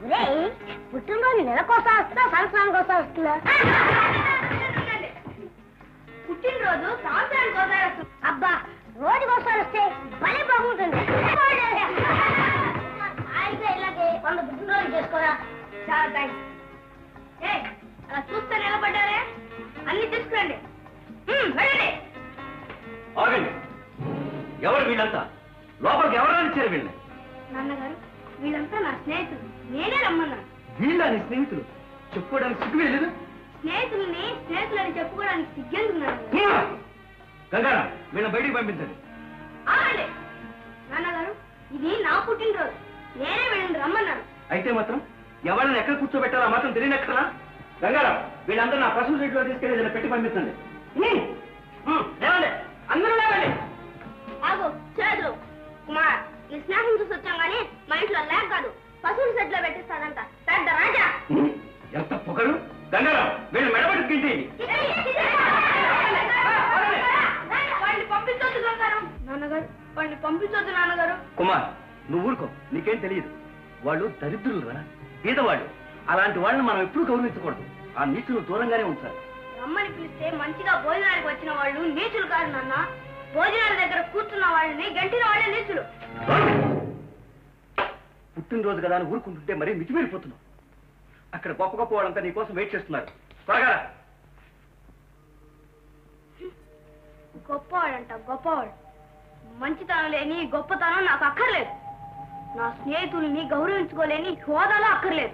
రేయ్ పుట్టినరోజు నెలకోసం వస్తుందా సంవత్సరానికి కోసం వస్తుందా పుట్టినరోజు సంవత్సరానికి ఒకసారి వస్తుంది అబ్బా రోజుకోసారి వస్తే భలే బాగుంటుంది అయితే ఇలాగే వంద పుట్టినరోజు చేసుకోరా చాలా థ్యాంక్స్ ఏ అలా చూస్తే నిలబడ్డారే అన్ని తీసుకురండి హ్మ్, వెళ్ళండి ఆగండి ఎవరు వీళ్ళంతా లోపలికి ఎవరైనా ఇచ్చారు వీళ్ళని నాన్నగారు వీళ్ళంతా నా స్నేహితులు నేనే రమ్మన్నాను వీళ్ళ నీ స్నేహితులు చెప్పుకోవడానికి సిగ్గు లేదు స్నేహితుల్ని స్నేహితులని చెప్పుకోవడానికి సిగ్గెందుకు నాన్నగారు గంగారా వీళ్ళని బయటికి పంపించండి ఆగండి నాన్నగారు ఇది నా పుట్టినరోజు నేనే వీళ్ళని రమ్మన్నాను అయితే మాత్రం ఎవరిని ఎక్కడ కూర్చోబెట్టాలో ఆ మాత్రం తెలియనక్కడా గంగారాం వీళ్ళందరూ నా పశువు సైట్లో తీసుకెళ్ళి ఏదైనా పెట్టి పంపించండి హ్మ్. హ్మ్, లేవండి అందరూ లేవండి ఆగు చేతులు కుమార్ ఈ స్నేహం చూసి వచ్చాం కానీ మా ఇంట్లో లేక కాదు పశువుల సెట్లో పెట్టిస్తానంట పెద్ద రాజా హ్మ్, ఎంత పొగరు గంగారాం వీళ్ళు మెడబెట్టుకుంటే వాడిని పంపించొద్దు గంగారం నాన్నగారు వాడిని పంపించొద్దు నాన్నగారు కుమార్ నువ్వు ఊరుకో నీకేం తెలియదు వాళ్ళు దరిద్రులు రా బీదవాళ్ళు అలాంటి వాళ్ళని మనం ఎప్పుడూ గౌరవించకూడదు ఆ నీచులు దూరంగానే ఉంచాలి రమ్మని పిలిస్తే మంచిగా భోజనానికి వచ్చిన వాళ్ళు నీచులు కాదు నాన్న భోజనాల దగ్గర కూర్చున్న వాళ్ళని గంటిన వాళ్ళే నీచులు పుట్టినరోజు కదా అని ఊరుకుంటుంటే మరీ మితిమీరిపోతున్నావు అక్కడ గొప్ప గొప్ప వాళ్ళంతా నీ కోసం వెయిట్ చేస్తున్నారు త్వరగా రా. గొప్పవాడంట గొప్పవాడు మంచితనం లేని గొప్పతనం నాకు అక్కర్లేదు నా స్నేహితుల్ని గౌరవించుకోలేని హోదాలో అక్కర్లేదు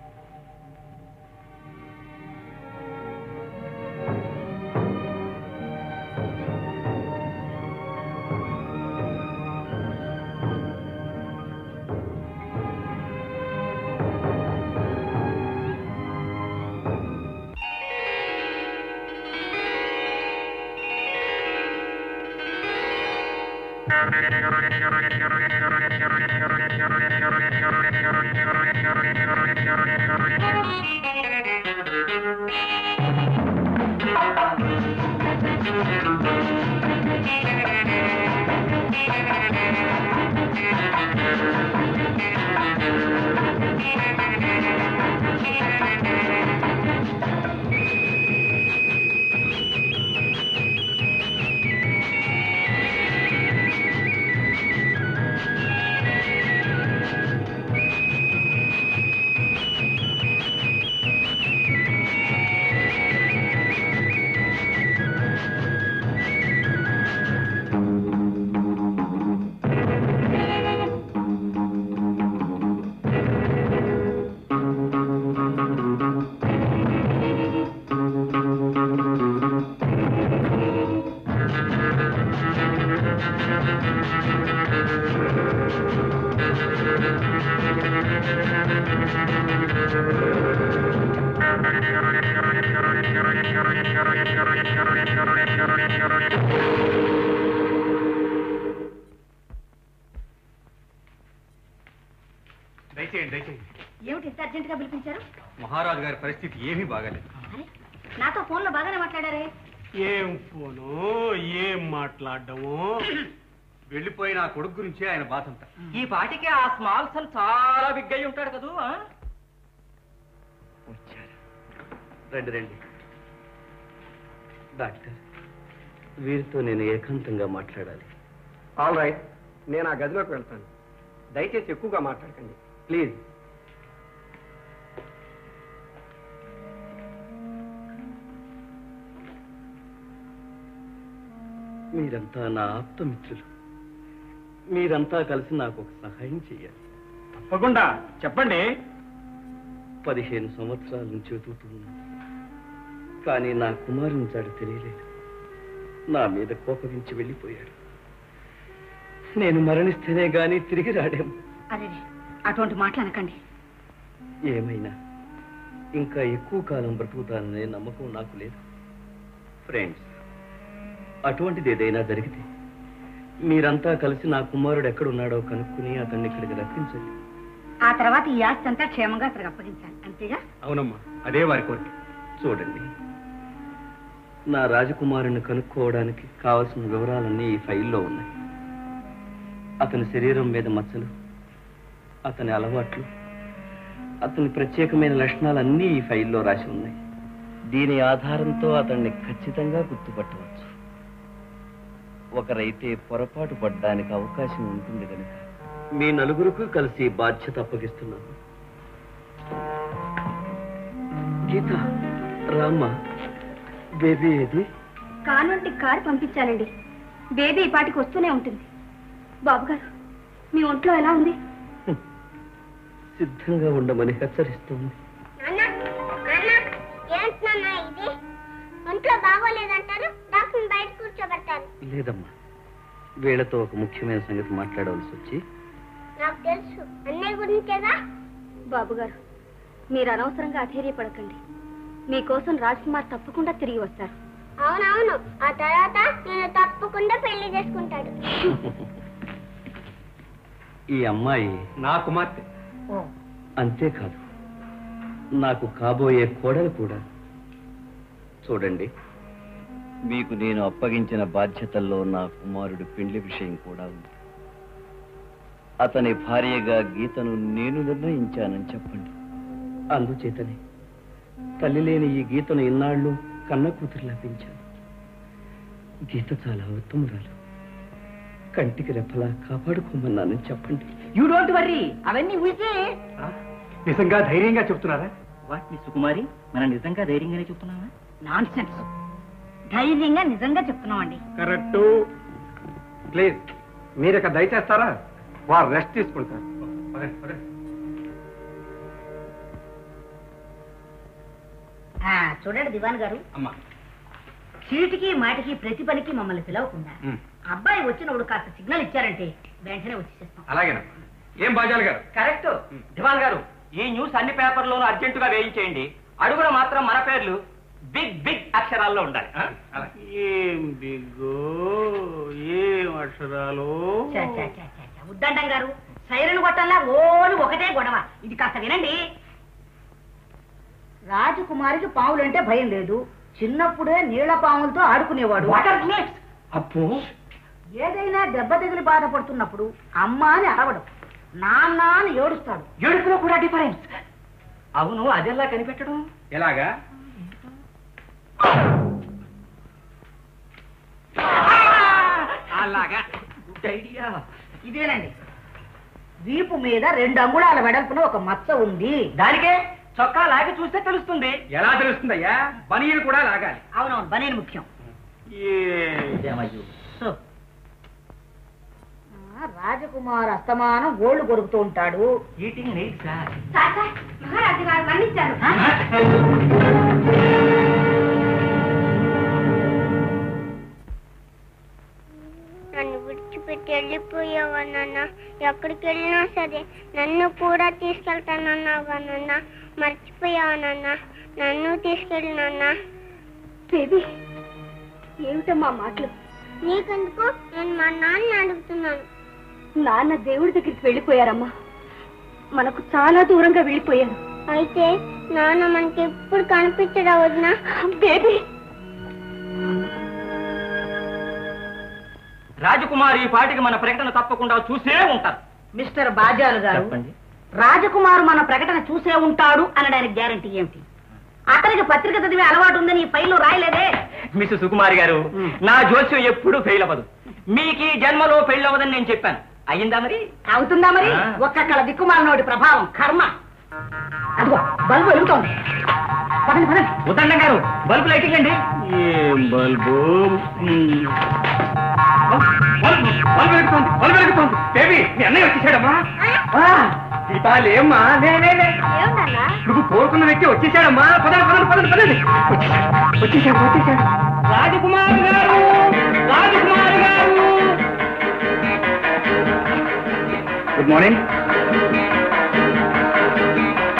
దయచేయండి దయచేయండి ఏమిటి ఇంత అర్జెంట్ గా పిలిపించారు మహారాజు గారి పరిస్థితి ఏమీ బాగాలేదు అరే, నాతో ఫోన్ లో బాగానే మాట్లాడారే ఏం ఫోను ఏం మాట్లాడడము వెళ్ళిపోయిన ఆ కొడుకు గురించే ఆయన బాధ అంతా ఈ పాటికి ఆ స్మాల్ సన్ చాలా బిగ్ అయి ఉంటాడు కదూ ఆ? వచ్చారు రండి రండి డాక్టర్ వీరితో నేను ఏకాంతంగా మాట్లాడాలి ఆల్ రైట్ నేను ఆ గదిలోకి వెళ్తాను దయచేసి ఎక్కువగా మాట్లాడకండి ప్లీజ్ మీరంతా నా ఆప్తమిత్రులు మీరంతా కలిసి నాకు ఒక సహాయం చేయాలి తప్పకుండా చెప్పండి పదిహేను సంవత్సరాల నుంచి వెతుకుతూ ఉన్నాను కానీ నా కుమారుని చాడు తెలియలేదు నా మీద కోపగించి వెళ్ళిపోయాడు నేను మరణిస్తేనే గాని తిరిగి రాడేమో అదే అటువంటి మాటలు అనకండి ఏమైనా ఇంకా ఎక్కువ కాలం బ్రతుకుతాననే నమ్మకం నాకు లేదు ఫ్రెండ్స్ అటువంటిది ఏదైనా జరిగితే మీరంతా కలిసి నా కుమారుడు ఎక్కడున్నాడో కనుక్కుని అతన్ని ఇక్కడికి రప్పించండి ఆ తర్వాత ఈ ఆస్తి అంతా క్షేమంగా అతనికి అప్పగించాలి అంతేగా అవునమ్మా అదే వారి కోరిక చూడండి నా రాజకుమారుని కనుక్కోవడానికి కావలసిన వివరాలన్నీ ఈ ఫైల్లో ఉన్నాయి అతని శరీరం మీద మచ్చలు అతని అలవాట్లు అతని ప్రత్యేకమైన లక్షణాలన్నీ ఈ ఫైల్లో రాసి ఉన్నాయి దీని ఆధారంతో అతన్ని ఖచ్చితంగా గుర్తుపట్టవచ్చు ఒకరైతే పొరపాటు పడ్డానికి అవకాశం ఉంటుంది కనుక మీ నలుగురికి కలిసి బాధ్యత అప్పగిస్తున్నాను గీత రామ్మ బేబీ ఏది కానుంటి కారు పంపించానండి బేబీ ఈ పాటికి వస్తూనే ఉంటుంది బాబు గారు మీ ఒంట్లో ఎలా ఉంది సిద్ధంగా ఉండమని హెచ్చరిస్తుంది నాన్న నాన్న ఏంటి నాన్న ఇది ఒంట్లో బాగోలేదంటారు డాక్టర్ని బయట కూర్చోబెడతారు లేదమ్మా వీళ్ళతో ఒక ముఖ్యమైన సంగతి మాట్లాడవలసి వచ్చి నాకు తెలుసు అన్నయ్య గురించేగా బాబు గారు మీరు అనవసరంగా అధైర్యపడకండి మీకోసం రాజ్ కుమార్ తప్పకుండా తిరిగి వస్తారు అవునవును ఆ తర్వాత నేను తప్పకుండా పెళ్లి చేసుకుంటాడు ఈ అమ్మాయి నా కుమార్తె అంతేకాదు నాకు కాబోయే కోడలు కూడా చూడండి మీకు నేను అప్పగించిన బాధ్యతల్లో నా కుమారుడు పెళ్లి విషయం కూడా ఉంది అతని భార్యగా గీతను నేను నిర్ణయించానని చెప్పండి అందుచేతనే తల్లి లేని ఈ గీతను ఇన్నాళ్ళు కన్న కూతురులా పెంచాను గీత చాలా ఉత్తమురాలు కంటికి రెప్పలా కాపాడుకోమన్నానని చెప్పండి యూ డోంట్ వర్రీ అవన్నీ ఊసే ఆ? నిజంగా ధైర్యంగా చెప్తున్నారా వాట్ మీ సుకుమారి మనం నిజంగా ధైర్యంగానే చెప్తున్నావా నాన్ సెన్స్ ధైర్యంగా నిజంగా చెప్తున్నామండి కరెక్ట్ ప్లీజ్ మీరు ఇక దయచేస్తారా వారు రెస్ట్ తీసుకుంటారు పదండి, పదండి. చూడండి దివాన్ గారు అమ్మా చీటికి మాటికి ప్రతి పనికి మమ్మల్ని పిలవకుండా ఉమ్, అబ్బాయి వచ్చినప్పుడు కాస్త సిగ్నల్ ఇచ్చారంటే వెంటనే వచ్చేసేస్తాం అలాగేనమ్మా ఏం బాజాలు గారు కరెక్ట్ దివాన్ గారు ఈ న్యూస్ అన్ని పేపర్లోనూ అర్జెంటుగా వేయించేయండి అడుగున మాత్రం మన పేర్లు బిగ్ బిగ్ అక్షరాల్లో ఉండాలి ఆ? అలాగే ఏం బిగ్గో ఏం అక్షరాలు చ, చ, చ, చ, చ. ఉద్దండం గారు సైరన్ కొట్టంలా ఓలు ఒకటే గొడవ ఇది కాస్త వినండి రాజకుమారికి పాములంటే భయం లేదు చిన్నప్పుడే నీళ్ల పాములతో ఆడుకునేవాడు వాటర్ స్నేక్స్ అబ్బో ఏదైనా దెబ్బ తగిలి బాధపడుతున్నప్పుడు అమ్మ అని అరవడం నాన్న అని ఏడుస్తాడు ఏడుపులో కూడా డిఫరెన్స్ అవును అదెలా కనిపెట్టడం ఎలాగా అలాగా గుడ్ ఐడియా ఇదేనండి వీపు మీద రెండు అంగుళాల వెడల్పున ఒక మచ్చ ఉంది దానికే చొక్కా లాగి చూస్తే తెలుస్తుంది ఎలా తెలుస్తుందయ్యా బనీలు కూడా లాగాలి అవునవును బనేను ముఖ్యం ఏం సో ఆ, రాజకుమార్ అస్తమానం గోళ్లు కొరుకుతూ ఉంటాడు ఈటింగ్ నీడ్స్ మహారాజు గారు మన్నించారు నన్ను విడిచిపెట్టి వెళ్ళిపోయావా నాన్న ఎక్కడికి వెళ్ళినా సరే నన్ను కూడా తీసుకెళ్తానన్నావుగా నాన్న మర్చిపోయావా నాన్న నన్ను తీసుకెళ్ళి నాన్న బేబీ ఏమిటమ్మా మాటలు నీకెందుకు నేను మా నాన్న అడుగుతున్నాను నాన్న దేవుడి దగ్గరికి వెళ్ళిపోయారమ్మా మనకు చాలా దూరంగా వెళ్ళిపోయారు అయితే నాన్న మనకి ఎప్పుడు కనిపించడా వదినా బేబీ రాజకుమారి ఈ పాటికి మన ప్రకటన తప్పకుండా చూసే ఉంటారు మిస్టర్ బాజాలు గారు చెప్పండి రాజకుమార్ మన ప్రకటన చూసే ఉంటాడు అనడానికి గ్యారంటీ ఏమిటి అతనికి పత్రిక చదివే అలవాటు ఉందని ఈ ఫైల్లో రాయలేదే మిస్ సుకుమారి గారు నా జోస్యం ఎప్పుడూ ఫెయిల్ అవ్వదు మీకు ఈ జన్మలో ఫెయిల్ అవ్వదని నేను చెప్పాను అయ్యిందా మరి అవుతుందా మరి ఆ. ఒక్కక్కల దిక్కుమాలినోడి ప్రభావం కర్మ అదిగో బల్బు వెలుగుతోంది పదండి పదండి ఉదండం గారు బల్బు లైటింగ్ అండి ఏం బల్బు ఉమ్. బల్బు బల్బు వెలుగుతోంది బల్బు వెలుగుతోంది బేబీ మీ అన్నయ్య వచ్చేసాడమ్మా గీతాలేమ్మా లే లే లే ఏమన్నా నువ్వు కోరుకున్న వ్యక్తి వచ్చేసాడమ్మా పదండి పదండి పదండి పదండి వచ్చేసాడు వచ్చేసాడు రాజకుమారి గారు రాజకుమారి గారు గుడ్ మార్నింగ్